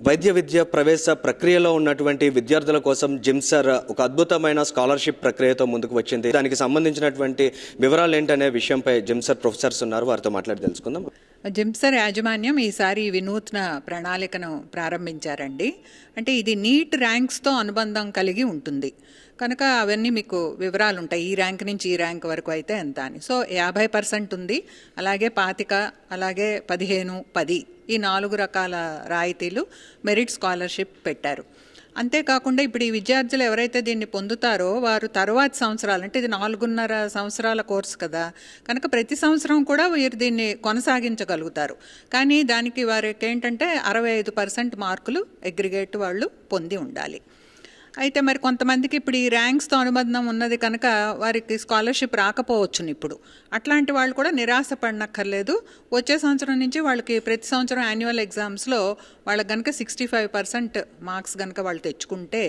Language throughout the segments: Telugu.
వైద్య విద్య ప్రవేశ ప్రక్రియలో ఉన్నటువంటి విద్యార్థుల కోసం జిమ్సర్ ఒక అద్భుతమైన స్కాలర్షిప్ ప్రక్రియతో ముందుకు వచ్చింది దానికి సంబంధించినటువంటి వివరాలు ఏంటనే విషయంపై జిమ్సర్ ప్రొఫెసర్స్ ఉన్నారు వారితో మాట్లాడి తెలుసుకుందాం జిమ్సర్ యాజమాన్యం ఈసారి ఈ వినూత్న ప్రణాళికను ప్రారంభించారండి అంటే ఇది నీట్ ర్యాంక్స్తో అనుబంధం కలిగి ఉంటుంది కనుక అవన్నీ మీకు వివరాలు ఉంటాయి ఈ ర్యాంక్ నుంచి ఈ ర్యాంక్ వరకు అయితే ఎంత అని సో యాభై పర్సెంట్ ఉంది అలాగే పాతిక అలాగే పదిహేను పది ఈ నాలుగు రకాల రాయితీలు మెరిట్ స్కాలర్షిప్ పెట్టారు అంతేకాకుండా ఇప్పుడు ఈ విద్యార్థులు ఎవరైతే దీన్ని పొందుతారో వారు తరువాతి సంవత్సరాలు అంటే ఇది నాలుగున్నర సంవత్సరాల కోర్సు కదా కనుక ప్రతి సంవత్సరం కూడా వీరు దీన్ని కొనసాగించగలుగుతారు కానీ దానికి వారికి ఏంటంటే అరవై ఐదు పర్సెంట్ మార్కులు అగ్రిగేట్ వాళ్ళు పొంది ఉండాలి అయితే మరి కొంతమందికి ఇప్పుడు ఈ ర్యాంక్స్తో అనుబంధం ఉన్నది కనుక వారికి స్కాలర్షిప్ రాకపోవచ్చును ఇప్పుడు అట్లాంటి వాళ్ళు కూడా నిరాశ పడనక్కర్లేదు వచ్చే సంవత్సరం నుంచి వాళ్ళకి ప్రతి సంవత్సరం యాన్యువల్ ఎగ్జామ్స్లో వాళ్ళకి కనుక సిక్స్టీ ఫైవ్ పర్సెంట్ మార్క్స్ కనుక వాళ్ళు తెచ్చుకుంటే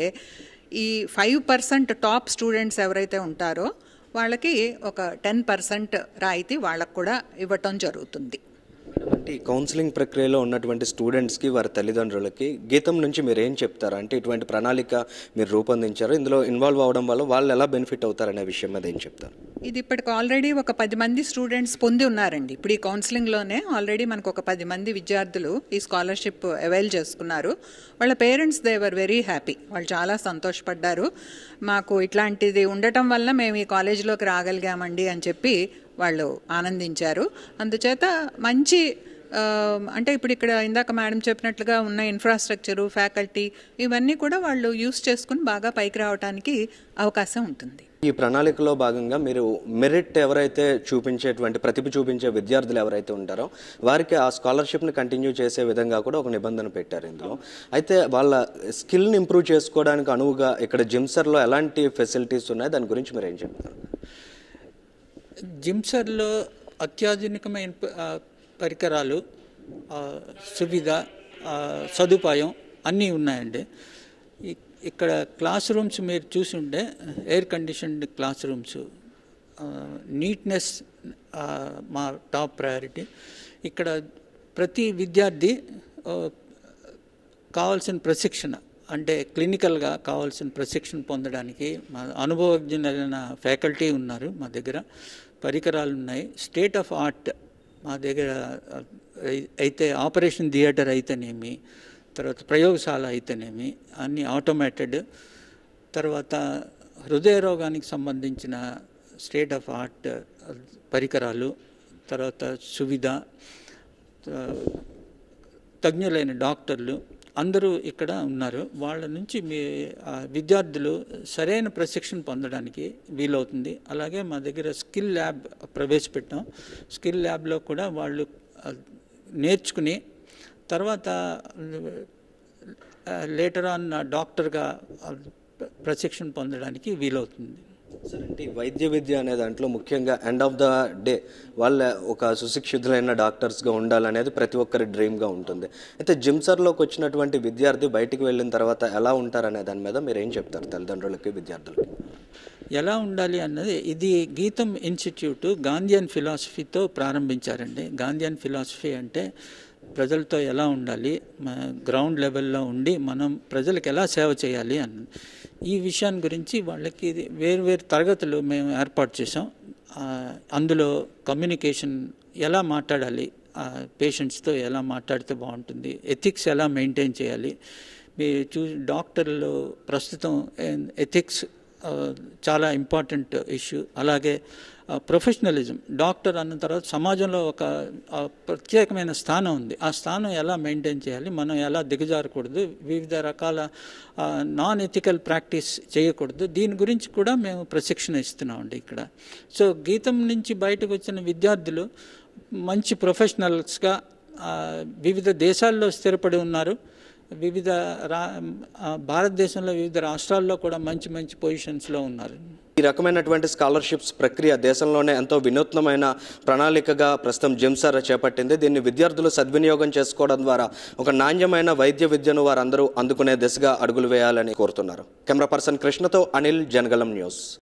ఈ ఫైవ్ పర్సెంట్ టాప్ స్టూడెంట్స్ ఎవరైతే ఉంటారో వాళ్ళకి ఒక టెన్ పర్సెంట్ రాయితీ వాళ్ళకు కూడా ఇవ్వటం జరుగుతుంది అంటే ఈ కౌన్సిలింగ్ ప్రక్రియలో ఉన్నటువంటి స్టూడెంట్స్కి వారి తల్లిదండ్రులకి గీతం నుంచి మీరు ఏం చెప్తారు అంటే ఇటువంటి ప్రణాళిక మీరు రూపొందించారు ఇందులో ఇన్వాల్వ్ అవడం వల్ల వాళ్ళు ఎలా బెనిఫిట్ అవుతారనే విషయం మీద ఏం చెప్తారు ఇది ఇప్పటికి ఆల్రెడీ ఒక పది మంది స్టూడెంట్స్ పొంది ఉన్నారండి ఇప్పుడు ఈ కౌన్సిలింగ్లోనే ఆల్రెడీ మనకు ఒక పది మంది విద్యార్థులు ఈ స్కాలర్షిప్ అవైల్ చేసుకున్నారు వాళ్ళ parents they were very happy వాళ్ళు చాలా సంతోషపడ్డారు మాకు ఇట్లాంటిది ఉండటం వల్ల మేము ఈ కాలేజీలోకి రాగలిగామండి అని చెప్పి వాళ్ళు ఆనందించారు అందుచేత మంచి ఆ, అంటే ఇప్పుడు ఇక్కడ ఇందాక మేడం చెప్పినట్లుగా ఉన్న ఇన్ఫ్రాస్ట్రక్చరు ఫ్యాకల్టీ ఇవన్నీ కూడా వాళ్ళు యూస్ చేసుకుని బాగా పైకి రావడానికి అవకాశం ఉంటుంది ఈ ప్రణాళికలో భాగంగా మీరు మెరిట్ ఎవరైతే చూపించేటువంటి ప్రతిభ చూపించే విద్యార్థులు ఎవరైతే ఉంటారో వారికి ఆ స్కాలర్షిప్ని కంటిన్యూ చేసే విధంగా కూడా ఒక నిబంధన పెట్టారు ఇందులో అయితే వాళ్ళ స్కిల్ని ఇంప్రూవ్ చేసుకోవడానికి అనువుగా ఇక్కడ జిమ్సర్లో ఎలాంటి ఫెసిలిటీస్ ఉన్నాయి దాని గురించి మీరు ఏం చెప్తారు జిమ్సర్లో అత్యాధునికమైన ప- ఆ, పరికరాలు ఆ, సువిధ ఆ, సదుపాయం అన్నీ ఉన్నాయండి ఇ- ఇక్కడ క్లాస్ రూమ్స్ మీరు చూసుంటే air conditioned classrooms neatness మా టాప్ ప్రయారిటీ ఇక్కడ ప్రతి విద్యార్థి ఆ, కావాల్సిన ప్రశిక్షణ అంటే క్లినికల్గా కావాల్సిన ప్రశిక్షణ పొందడానికి మా అనుభవజ్ఞులైన ఫ్యాకల్టీ ఉన్నారు మా దగ్గర పరికరాలు ఉన్నాయి స్టేట్ ఆఫ్ ఆర్ట్ మా దగ్గర అయి- అయితే ఆపరేషన్ థియేటర్ అయితేనేమి తర్వాత ప్రయోగశాల అయితేనేమి అన్నీ ఆటోమేటెడ్ తర్వాత హృదయ రోగానికి సంబంధించిన స్టేట్ ఆఫ్ ఆర్ట్ పరికరాలు తర్వాత సువిధ త- తజ్ఞులైన డాక్టర్లు అందరూ ఇక్కడ ఉన్నారు వాళ్ళ నుంచి మీ ఆ, విద్యార్థులు సరైన ప్రశిక్షణ పొందడానికి వీలవుతుంది అలాగే మా దగ్గర స్కిల్ ల్యాబ్ ప్రవేశపెట్టాం స్కిల్ ల్యాబ్లో కూడా వాళ్ళు ఆ, నేర్చుకుని తర్వాత లేటర్ ఆన్ డాక్టర్గా ఆ, ప్రశిక్షణ పొందడానికి వీలవుతుంది సార్ అంటే ఈ వైద్య విద్య అనే దాంట్లో ముఖ్యంగా ఎండ్ ఆఫ్ ద డే వాళ్ళ ఒక సుశిక్షితులైన డాక్టర్స్గా ఉండాలనేది ప్రతి ఒక్కరి డ్రీమ్గా ఉంటుంది అయితే జిమ్సర్లోకి వచ్చినటువంటి విద్యార్థి బయటికి వెళ్ళిన తర్వాత ఎలా ఉంటారనే దాని మీద మీరు ఏం చెప్తారు తల్లిదండ్రులకి విద్యార్థులకి ఎలా ఉండాలి అన్నది ఇది గీతం ఇన్స్టిట్యూట్ గాంధీయన్ ఫిలాసఫీతో ప్రారంభించారండి గాంధీయన్ ఫిలాసఫీ అంటే ప్రజలతో ఎలా ఉండాలి మన గ్రౌండ్ లెవెల్లో ఉండి మనం ప్రజలకు ఎలా సేవ చేయాలి అని ఈ విషయాన్ని గురించి వాళ్ళకి ఇది వేరు వేరు తరగతులు మేము ఏర్పాటు చేసాం ఆ, అందులో కమ్యూనికేషన్ ఎలా మాట్లాడాలి పేషెంట్స్తో ఎలా మాట్లాడితే బాగుంటుంది ఎథిక్స్ ఎలా మెయింటైన్ చేయాలి మీరు చూ డాక్టర్లు ప్రస్తుతం ఎథిక్స్ చాలా ఇంపార్టెంట్ ఇష్యూ అలాగే ప్రొఫెషనలిజం డాక్టర్ అన్న తర్వాత సమాజంలో ఒక ఆ, ప్రత్యేకమైన స్థానం ఉంది ఆ స్థానం ఎలా మెయింటైన్ చేయాలి మనం ఎలా దిగజారకూడదు వివిధ రకాల నాన్ ఎథికల్ ప్రాక్టీస్ చేయకూడదు దీని గురించి కూడా మేము ప్రశిక్షణ ఇస్తున్నామండి ఇక్కడ సో గీతం నుంచి బయటకు వచ్చిన విద్యార్థులు మంచి ప్రొఫెషనల్స్గా ఆ, వివిధ దేశాల్లో స్థిరపడి ఉన్నారు వివిధ రా ఆ, భారతదేశంలో వివిధ రాష్ట్రాల్లో కూడా మంచి మంచి పొజిషన్స్లో ఉన్నారు ఈ రకమైనటువంటి స్కాలర్షిప్స్ ప్రక్రియ దేశంలోనే ఎంతో వినూత్నమైన ప్రణాళికగా ప్రస్తుతం జిమ్సర్ చేపట్టింది దీన్ని విద్యార్థులు సద్వినియోగం చేసుకోవడం ద్వారా ఒక నాణ్యమైన వైద్య విద్యను వారందరూ అందుకునే దిశగా అడుగులు వేయాలని కోరుతున్నారు కెమెరా పర్సన్ కృష్ణతో అనిల్ జనగలం న్యూస్